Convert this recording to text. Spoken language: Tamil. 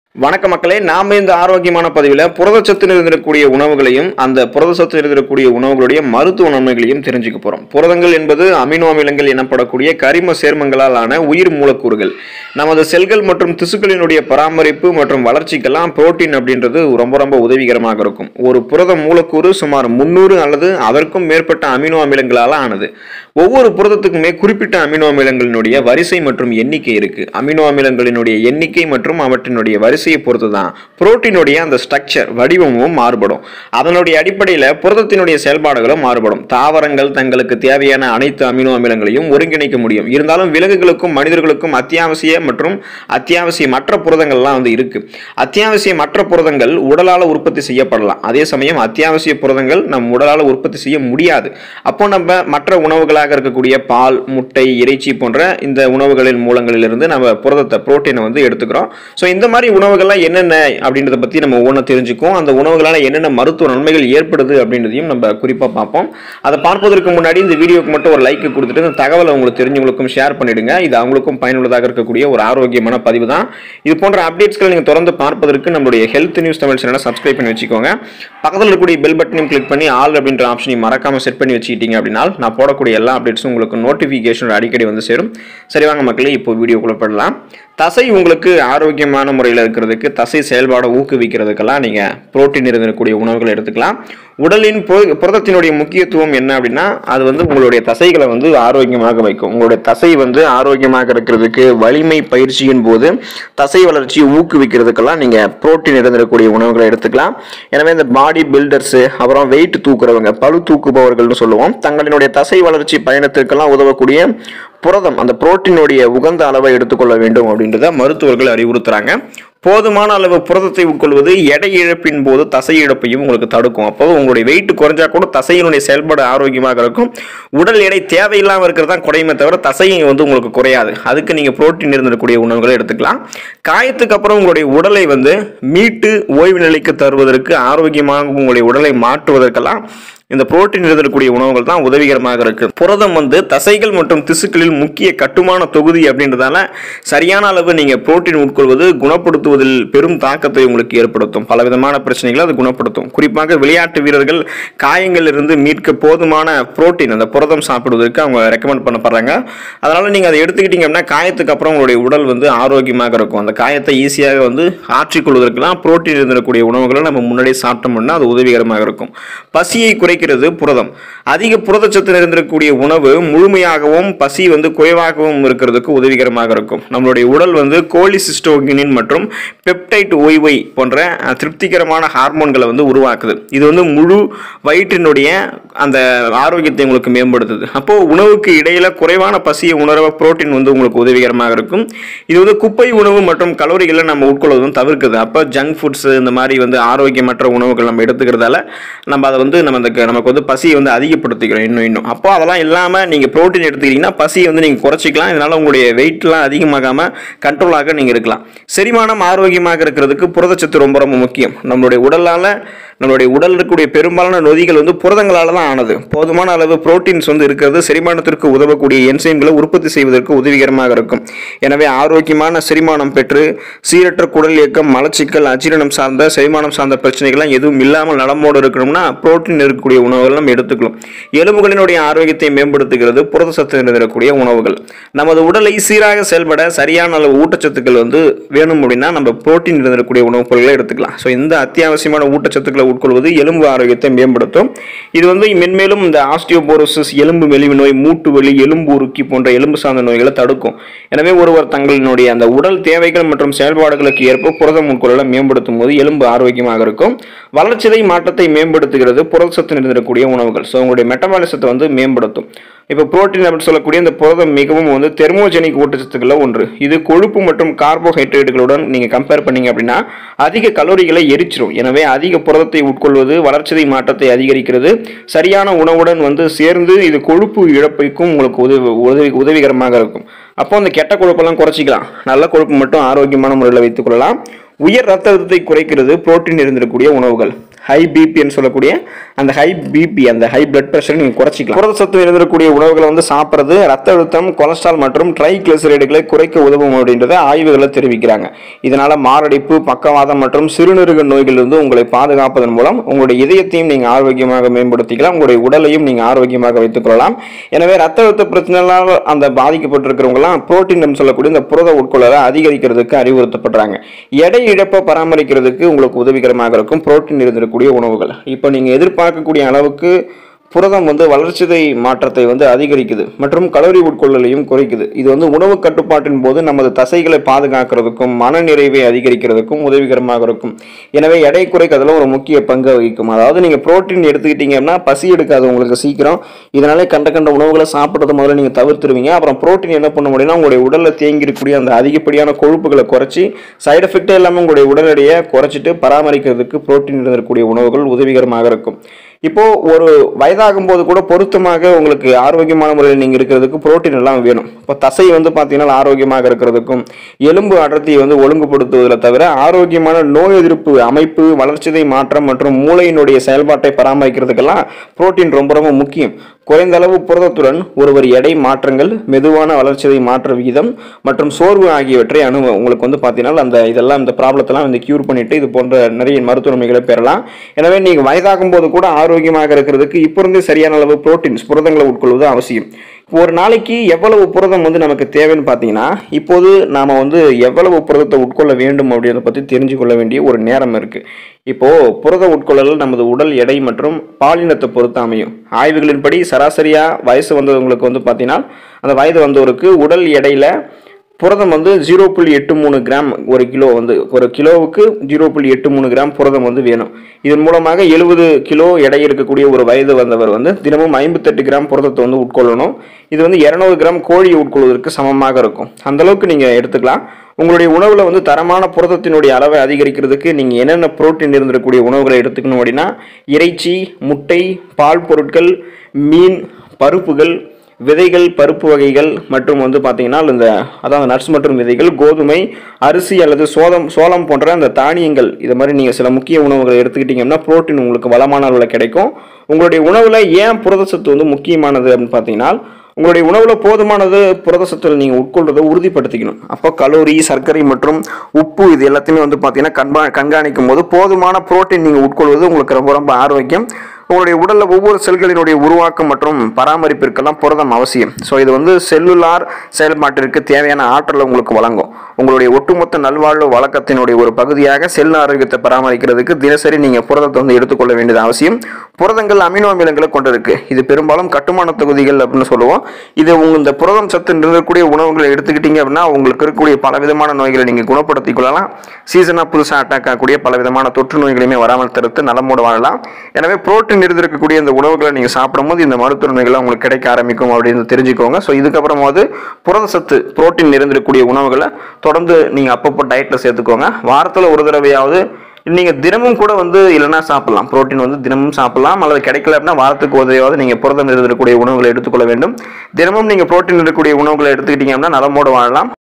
வணக்க மக்களே நாம இந்த ஆரோக்கியமான பதிவில் புரதச்சத்து நிறைந்திருக்கக்கூடிய உணவுகளையும் அந்த புரதச்சத்து நிறைந்திருக்கக்கூடிய உணவுகளுடைய மருத்துவ நன்மைகளையும் தெரிஞ்சுக்க போறோம் புரதங்கள் என்பது அமினோ அமிலங்கள் எனப்படக்கூடிய கரிம சேர்மங்களால் ஆன உயிர் மூலக்கூறுகள் நமது செல்கள் மற்றும் திசுக்களினுடைய பராமரிப்பு மற்றும் வளர்ச்சிக்கெல்லாம் புரோட்டீன் அப்படின்றது ரொம்ப ரொம்ப உதவிகரமாக இருக்கும் ஒரு புரத மூலக்கூறு சுமார் முந்நூறு அல்லது அதற்கும் மேற்பட்ட அமினோ அமிலங்களால் ஆனது ஒவ்வொரு புரதத்துக்குமே குறிப்பிட்ட அமினோ அமிலங்களினுடைய வரிசை மற்றும் எண்ணிக்கை இருக்கு அமினோ அமிலங்களினுடைய எண்ணிக்கை மற்றும் அவற்றினுடைய வரிசையை பொறுத்து தான் புரோட்டீனுடைய அந்த ஸ்ட்ரக்சர் வடிவமும் மாறுபடும் அதனுடைய அடிப்படையில் புரதத்தினுடைய செயல்பாடுகளும் மாறுபடும் தாவரங்கள் தங்களுக்கு தேவையான அனைத்து அமினோ அமிலங்களையும் ஒருங்கிணைக்க முடியும் இருந்தாலும் விலங்குகளுக்கும் மனிதர்களுக்கும் அத்தியாவசிய மற்றும் அத்தியாவசியமற்ற புரதங்கள்லாம் வந்து இருக்கு அத்தியாவசியமற்ற புரதங்கள் உடலால் உற்பத்தி செய்யப்படலாம் அதே சமயம் அத்தியாவசிய புரதங்கள் நம் உடலால் உற்பத்தி செய்ய முடியாது அப்போ நம்ம மற்ற உணவுகளாக இருக்கக்கூடிய பால் முட்டை இறைச்சி போன்ற இந்த உணவுகளின் மூலங்களிலிருந்து நம்ம புரதத்தை புரோட்டீனை வந்து எடுத்துக்கிறோம் ஸோ இந்த மாதிரி உணவுகள்லாம் என்னென்ன அப்படின்றத பற்றி நம்ம ஒவ்வொன்றும் தெரிஞ்சுக்குவோம் அந்த உணவுகளால் என்னென்ன மருத்துவ நன்மைகள் ஏற்படுது அப்படின்றதையும் நம்ம குறிப்பாக பார்ப்போம் அதை பார்ப்பதற்கு முன்னாடி இந்த வீடியோக்கு மட்டும் ஒரு லைக் கொடுத்துட்டு இந்த தகவலை உங்களுக்கு தெரிஞ்சவங்களுக்கும் ஷேர் பண்ணிடுங்க இது அவங்களுக்கும் பயனுள்ளதாக இருக்கக்கூடிய ஒரு ஆரோக்கியமான பதிவு தான் இது போன்ற அப்டேட்ஸ்களை நீங்கள் தொடர்ந்து பார்ப்பதற்கு நம்மளுடைய ஹெல்த் நியூஸ் தமிழ் சேனலை சப்ஸ்கிரைப் பண்ணி வச்சுக்கோங்க பக்கத்தில் இருக்கக்கூடிய பெல் பட்டனையும் கிளிக் பண்ணி ஆல் அப்படின்ற ஆப்ஷனையும் மறக்காம செட் பண்ணி வச்சுக்கிட்டீங்க அப்படின்னா நான் போடக்கூடிய எல்லா அப்டேட்ஸும் உங்களுக்கு நோட்டிஃபிகேஷன் அடிக்கடி வந்து சேரும் சரி வாங்க மக்களே இப்போ வீடியோக்குள்ள போடலாம் தசை உங்களுக்கு ஆரோக்கியமான முறையில் இருக்கிறதுக்கு தசை செயல்பாடை ஊக்குவிக்கிறதுக்கெல்லாம் நீங்கள் புரோட்டீன் இருந்திருக்கக்கூடிய உணவுகளை எடுத்துக்கலாம் உடலின் புர- புரதத்தினுடைய முக்கியத்துவம் என்ன அப்படின்னா அது வந்து உங்களுடைய தசைகளை வந்து ஆரோக்கியமாக வைக்கும் உங்களுடைய தசை வந்து ஆரோக்கியமாக இருக்கிறதுக்கு வலிமை பயிற்சியின் போது தசை வளர்ச்சியை ஊக்குவிக்கிறதுக்கெல்லாம் நீங்கள் புரோட்டீன் இருந்திருக்கக்கூடிய உணவுகளை எடுத்துக்கலாம் எனவே இந்த பாடி பில்டர்ஸு அப்புறம் வெயிட் தூக்குறவங்க பளு தூக்குபவர்கள்னு சொல்லுவோம் தங்களினுடைய தசை வளர்ச்சி பயணத்திற்கெல்லாம் உதவக்கூடிய புரதம் அந்த புரோட்டீனுடைய உகந்த அளவை எடுத்துக்கொள்ள வேண்டும் அப்படின்றத மருத்துவர்கள் அறிவுறுத்துறாங்க போதுமான அளவு புரதத்தை உட்கொள்வது எடை இழப்பின் போது தசை இழப்பையும் உங்களுக்கு தடுக்கும் அப்போ உங்களுடைய வெயிட் குறைஞ்சா கூட தசையினுடைய செயல்பாடு ஆரோக்கியமாக இருக்கும் உடல் எடை தேவையில்லாமல் இருக்கிறது தான் குறையுமே தவிர தசையை வந்து உங்களுக்கு குறையாது அதுக்கு நீங்கள் புரோட்டீன் இருந்திருக்கக்கூடிய உணவுகளை எடுத்துக்கலாம் காயத்துக்கு அப்புறம் உங்களுடைய உடலை வந்து மீட்டு ஓய்வு நிலைக்கு தருவதற்கு ஆரோக்கியமாக உங்களுடைய உடலை மாற்றுவதற்கெல்லாம் இந்த புரோட்டீன் இருந்திருக்கக்கூடிய உணவுகள் தான் உதவிகரமாக இருக்கு புரதம் வந்து தசைகள் மற்றும் திசுக்களில் முக்கிய கட்டுமான தொகுதி அப்படின்றதால சரியான அளவு நீங்க புரோட்டீன் உட்கொள்வது குணப்படுத்துவதில் பெரும் தாக்கத்தை உங்களுக்கு ஏற்படுத்தும் பலவிதமான பிரச்சனைகளை அது குணப்படுத்தும் குறிப்பாக விளையாட்டு வீரர்கள் காயங்கள் இருந்து மீட்க போதுமான புரோட்டீன் அந்த புரதம் சாப்பிடுவதற்கு அவங்க ரெக்கமெண்ட் பண்ணப்படுறாங்க அதனால நீங்க அதை எடுத்துக்கிட்டீங்க அப்படின்னா காயத்துக்கு அப்புறம் உங்களுடைய உடல் வந்து ஆரோக்கியமாக இருக்கும் அந்த காயத்தை ஈஸியாக வந்து ஆற்றிக்கொள்வதற்கெல்லாம் புரோட்டீன் இருந்திருக்கக்கூடிய உணவுகளை நம்ம முன்னாடியே சாப்பிட்டோம்னா அது உதவிகரமாக இருக்கும் பசியை குறைக்கிறது புரதம் அதிக புரதச்சத்து நிறைந்திருக்கக்கூடிய உணவு முழுமையாகவும் பசி வந்து குறைவாகவும் இருக்கிறதுக்கு உதவிகரமாக இருக்கும் நம்மளுடைய உடல் வந்து கோலிசிஸ்டோகினின் மற்றும் பெப்டைட் ஒய்வை போன்ற அஹ், திருப்திகரமான ஹார்மோன்களை வந்து உருவாக்குது இது வந்து முழு வயிற்றினுடைய அந்த ஆரோக்கியத்தை உங்களுக்கு மேம்படுத்துது அப்போ உணவுக்கு இடையில குறைவான பசியை உணர புரோட்டீன் வந்து உங்களுக்கு உதவிகரமாக இருக்கும் இது வந்து குப்பை உணவு மற்றும் கலோரிகளை நம்ம உட்கொள்வதும் தவிர்க்குது அப்போ ஜங்க் ஃபுட்ஸ் இந்த மாதிரி வந்து ஆரோக்கியமற்ற உணவுகள் நம்ம எடுத்துக்கிறதால நம்ம அதை வந்து நம்ம அந்த நமக்கு வந்து பசியை வந்து அதிகப்படுத்திக்கிறோம் இன்னும் இன்னும் அப்போ அதெல்லாம் இல்லாமல் நீங்கள் புரோட்டீன் எடுத்துக்கிட்டீங்கன்னா பசியை வந்து நீங்கள் குறைச்சிக்கலாம் இதனால உங்களுடைய வெயிட்லாம் அதிகமாகாமல் கண்ட்ரோலாக நீங்கள் இருக்கலாம் செரிமானம் ஆரோக்கியமாக இருக்கிறதுக்கு புரதச்சத்து ரொம்ப ரொம்ப முக்கியம் நம்மளுடைய உடலால் நம்மளுடைய உடல் இருக்கக்கூடிய பெரும்பாலான நொதிகள் வந்து புரதங்களால் தான் ஆனது போதுமான அளவு புரோட்டீன்ஸ் வந்து இருக்கிறது செரிமானத்திற்கு உதவக்கூடிய என்சைம்களை உற்பத்தி செய்வதற்கு உதவிகரமாக இருக்கும் எனவே ஆரோக்கியமான செரிமானம் பெற்று சீரற்ற குடல் இயக்கம் மலச்சிக்கல் அஜீரணம் சார்ந்த செரிமானம் சார்ந்த பிரச்சனைகள்லாம் எதுவும் இல்லாமல் நலமோடு இருக்கணும்னா புரோட்டீன் இருக்கக்கூடிய உணவுகள் நம்ம எடுத்துக்கலாம் எலும்புகளினுடைய ஆரோக்கியத்தை மேம்படுத்துகிறது புரத சத்து நிறைந்திருக்கக்கூடிய உணவுகள் நமது உடலை சீராக செயல்பட சரியான அளவு ஊட்டச்சத்துக்கள் வந்து வேணும் அப்படின்னா நம்ம புரோட்டீன் இருந்திருக்கக்கூடிய உணவுப் பொருட்களை எடுத்துக்கலாம் ஸோ இந்த அத்தியாவசியமான ஊட்டச்சத்துக்களை உட்கொள்வது எலும்பு ஆரோக்கியத்தை மேம்படுத்தும் இது வந்து மென்மேலும் இந்த ஆஸ்டியோபோரோசிஸ் எலும்பு மெலிவு நோய் மூட்டு வலி எலும்பு உருக்கி போன்ற எலும்பு சார்ந்த நோய்களை தடுக்கும் எனவே ஒருவர் தங்களினுடைய அந்த உடல் தேவைகள் மற்றும் செயல்பாடுகளுக்கு ஏற்ப புரதம் உட்கொள்ள மேம்படுத்தும் போது எலும்பு ஆரோக்கியமாக இருக்கும் வளர்ச்சிதை மாற்றத்தை மேம்படுத்துகிறது புரதச்சத்து நிறைந்திருக்கக்கூடிய உணவுகள் ஸோ உங்களுடைய மெட்டபாலிசத்தை வந்து மேம்படுத்தும் இப்போ புரோட்டீன் அப்படின்னு சொல்லக்கூடிய இந்த புரதம் மிகவும் வந்து தெர்மோஜெனிக் ஊட்டச்சத்துக்கள ஒன்று இது கொழுப்பு மற்றும் கார்போஹைட்ரேட்டுகளுடன் நீங்கள் கம்பேர் பண்ணீங்க அப்படின்னா அதிக கலோரிகளை எரிச்சிரும் எனவே அதிக புரதத்தை உட்கொள்வது வளர்ச்சிதை மாற்றத்தை அதிகரிக்கிறது சரியான உணவுடன் வந்து சேர்ந்து இது கொழுப்பு இழப்பைக்கும் உங்களுக்கு உதவி உதவி உதவிகரமாக இருக்கும் அப்போ அந்த கெட்ட கொழுப்பெல்லாம் குறைச்சிக்கலாம் நல்ல கொழுப்பு மட்டும் ஆரோக்கியமான முறையில் வைத்துக் கொள்ளலாம் உயர் ரத்த அழுத்தத்தை குறைக்கிறது புரோட்டீன் இருந்திருக்கக்கூடிய உணவுகள் ஹை பிபின்னு சொல்லக்கூடிய அந்த ஹை பிபி அந்த ஹை பிளட் ப்ரெஷர் நீங்கள் குறைச்சிக்கலாம் புரத சத்து இருக்கக்கூடிய உணவுகளை வந்து சாப்பிட்றது ரத்த அழுத்தம் கொலஸ்ட்ரால் மற்றும் ட்ரைகிளிசரைடுகளை குறைக்க உதவும் அப்படின்றத ஆய்வுகளை தெரிவிக்கிறாங்க இதனால மாரடைப்பு பக்கவாதம் மற்றும் சிறுநீரக நோய்களிலிருந்து உங்களை பாதுகாப்பதன் மூலம் உங்களுடைய இதயத்தையும் நீங்கள் ஆரோக்கியமாக மேம்படுத்திக்கலாம் உங்களுடைய உடலையும் நீங்கள் ஆரோக்கியமாக வைத்துக் கொள்ளலாம் எனவே ரத்த அழுத்த பிரச்சனைகளால் அந்த பாதிக்கப்பட்டிருக்கிறவங்கலாம் புரோட்டீன் சொல்லக்கூடிய இந்த புரத உட்கொள்ளலை அதிகரிக்கிறதுக்கு அறிவுறுத்தப்படுறாங்க எடை இழப்பை பராமரிக்கிறதுக்கு உங்களுக்கு உதவிகரமாக இருக்கும் புரோட்டீன் இருந்திருக்கக்கூடிய உணவுகள் இப்போ நீங்கள் எதிர்பார்க்கக்கூடிய அளவுக்கு புரதம் வந்து வளர்ச்சிதை மாற்றத்தை வந்து அதிகரிக்குது மற்றும் கலோரி உட்கொள்ளலையும் குறைக்குது இது வந்து உணவு கட்டுப்பாட்டின் போது நமது தசைகளை பாதுகாக்கிறதுக்கும் மனநிறைவை அதிகரிக்கிறதுக்கும் உதவிகரமாக இருக்கும் எனவே எடை குறைக்கிறதுல ஒரு முக்கிய பங்கு வகிக்கும் அதாவது நீங்கள் புரோட்டீன் எடுத்துக்கிட்டீங்கன்னா பசி எடுக்காது உங்களுக்கு சீக்கிரம் இதனாலே கண்ட கண்ட உணவுகளை சாப்பிட்றது முதல்ல நீங்கள் தவிர்த்துருவீங்க அப்புறம் புரோட்டீன் என்ன பண்ண முடியும்னா உங்களுடைய உடலில் தேங்கி இருக்கக்கூடிய அந்த அதிகப்படியான கொழுப்புகளை குறைச்சி சைடு எஃபெக்டே இல்லாமல் உங்களுடைய உடல் எடையை குறைச்சிட்டு பராமரிக்கிறதுக்கு புரோட்டீன் இருந்திருக்கக்கூடிய உணவுகள் உதவிகரமாக இருக்கும் இப்போ ஒரு வயதாகும் போது கூட பொருத்தமாக உங்களுக்கு ஆரோக்கியமான முறையில் நீங்கள் இருக்கிறதுக்கு புரோட்டீன் எல்லாம் வேணும் இப்போ தசை வந்து பார்த்தீங்கன்னா ஆரோக்கியமாக இருக்கிறதுக்கும் எலும்பு அடர்த்தியை வந்து ஒழுங்குபடுத்துவதில் தவிர ஆரோக்கியமான நோய் எதிர்ப்பு அமைப்பு வளர்ச்சிதை மாற்றம் மற்றும் மூளையினுடைய செயல்பாட்டை பராமரிக்கிறதுக்கெல்லாம் புரோட்டீன் ரொம்ப ரொம்ப முக்கியம் குறைந்த அளவு புரதத்துடன் ஒருவர் எடை மாற்றங்கள் மெதுவான வளர்ச்சிதை மாற்ற விகிதம் மற்றும் சோர்வு ஆகியவற்றை அனு உங்களுக்கு வந்து பார்த்தீங்கன்னா அந்த இதெல்லாம் இந்த ப்ராப்ளத்தெல்லாம் வந்து கியூர் பண்ணிட்டு இது போன்ற நிறைய மருத்துவ நன்மைகளை பெறலாம் எனவே நீங்கள் வயதாகும் போது கூட ஆரோக்கியமாக இருக்கிறதுக்கு இப்போ இருந்தே சரியான அளவு புரோட்டீன்ஸ் புரதங்களை உட்கொள்வது அவசியம் ஒரு நாளைக்கு எவ்வளவு புரதம் வந்து நமக்கு தேவைன்னு பார்த்தீங்கன்னா இப்போது நாம் வந்து எவ்வளவு புரதத்தை உட்கொள்ள வேண்டும் அப்படின்றத பற்றி தெரிஞ்சு கொள்ள வேண்டிய ஒரு நேரம் இருக்குது இப்போது புரத உட்கொள்ளல் நமது உடல் எடை மற்றும் பாலினத்தை பொறுத்து அமையும் ஆய்வுகளின்படி சராசரியாக வயசு வந்தவங்களுக்கு வந்து பார்த்தீங்கன்னா அந்த வயது வந்தவருக்கு உடல் எடையில் புரதம் வந்து ஜீரோ புள்ளி எட்டு மூணு கிராம் ஒரு கிலோ வந்து ஒரு கிலோவுக்கு ஜீரோ புள்ளி எட்டு மூணு கிராம் புரதம் வந்து வேணும் இதன் மூலமாக எழுபது கிலோ எடை இருக்கக்கூடிய ஒரு வயது வந்தவர் வந்து தினமும் ஐம்பத்தெட்டு கிராம் புரதத்தை வந்து உட்கொள்ளணும் இது வந்து இரநூறு கிராம் கோழியை உட்கொள்வதற்கு சமமாக இருக்கும் அந்த அளவுக்கு நீங்கள் எடுத்துக்கலாம் உங்களுடைய உணவில் வந்து தரமான புரதத்தினுடைய அளவை அதிகரிக்கிறதுக்கு நீங்கள் என்னென்ன புரோட்டீன் இருந்திருக்கக்கூடிய உணவுகளை எடுத்துக்கணும் அப்படின்னா இறைச்சி முட்டை பால் பொருட்கள் மீன் பருப்புகள் விதைகள் பருப்பு வகைகள் மற்றும் வந்து பார்த்தீங்கன்னா இந்த அதாவது நட்ஸ் மற்றும் விதைகள் கோதுமை அரிசி அல்லது சோளம் சோளம் போன்ற அந்த தானியங்கள் இது மாதிரி நீங்கள் சில முக்கிய உணவுகளை எடுத்துக்கிட்டீங்கன்னா புரோட்டீன் உங்களுக்கு வளமான அளவில் கிடைக்கும் உங்களுடைய உணவில் ஏன் புரதச்சத்து வந்து முக்கியமானது அப்படின்னு பார்த்தீங்கன்னா உங்களுடைய உணவில் போதுமானது புரதச்சத்துகள் நீங்கள் உட்கொள்றதை உறுதிப்படுத்திக்கணும் அப்போ கலோரி சர்க்கரை மற்றும் உப்பு இது எல்லாத்தையுமே வந்து பார்த்தீங்கன்னா கண்பா கண்காணிக்கும் போது போதுமான புரோட்டீன் நீங்கள் உட்கொள்வது உங்களுக்கு ரொம்ப ரொம்ப ஆரோக்கியம் உங்களுடைய உடலில் ஒவ்வொரு செல்களினுடைய உருவாக்கம் மற்றும் பராமரிப்பிற்கெல்லாம் புரதம் அவசியம் ஸோ இது வந்து செல்லுலார் செயல்பாட்டிற்கு தேவையான ஆற்றலை உங்களுக்கு வழங்கும் உங்களுடைய ஒட்டுமொத்த நல்வாழ்வு வழக்கத்தினுடைய ஒரு பகுதியாக செல் ஆரோக்கியத்தை பராமரிக்கிறதுக்கு தினசரி நீங்கள் புரதத்தை வந்து எடுத்துக்கொள்ள வேண்டியது அவசியம் புரதங்கள் அமினோ அமிலங்களை கொண்டிருக்கு இது பெரும்பாலும் கட்டுமான தொகுதிகள் அப்படின்னு சொல்லுவோம் இது உங்க இந்த புரதம் சத்து இருக்கக்கூடிய உணவுகளை எடுத்துக்கிட்டீங்க அப்படின்னா உங்களுக்கு இருக்கக்கூடிய பல விதமான நோய்களை நீங்கள் குணப்படுத்திக் கொள்ளலாம் சீசனாக புதுசாக அட்டாக் ஆகக்கூடிய பல விதமான தொற்று நோய்களையுமே வராமல் தடுத்து நலமோடு வாழலாம் எனவே புரோட்டீன் இருந்திருக்கக்கூடிய இந்த உணவுகளை நீங்கள் சாப்பிடும்போது இந்த மருத்துவ நோய்கள் உங்களுக்கு கிடைக்க ஆரம்பிக்கும் அப்படின்னு தெரிஞ்சுக்கோங்க ஸோ இதுக்கப்புறமாவது புரத சத்து புரோட்டீன் இருந்திருக்கக்கூடிய உணவுகளை தொடர்ந்து நீங்கள் அப்பப்போ டயட்டில் சேர்த்துக்கோங்க வாரத்தில் ஒரு தடவையாவது நீங்கள் தினமும் கூட வந்து இல்லைன்னா சாப்பிடலாம் புரோட்டீன் வந்து தினமும் சாப்பிடலாம் அல்லது கிடைக்கல அப்படின்னா வாரத்துக்கு உதவியாவது நீங்கள் புரதம் இருக்கக்கூடிய உணவுகளை எடுத்துக்கொள்ள வேண்டும் தினமும் நீங்கள் புரோட்டீன் இருக்கக்கூடிய உணவுகளை எடுத்துக்கிட்டீங்க அப்படின்னா நலமோடு வாழலாம்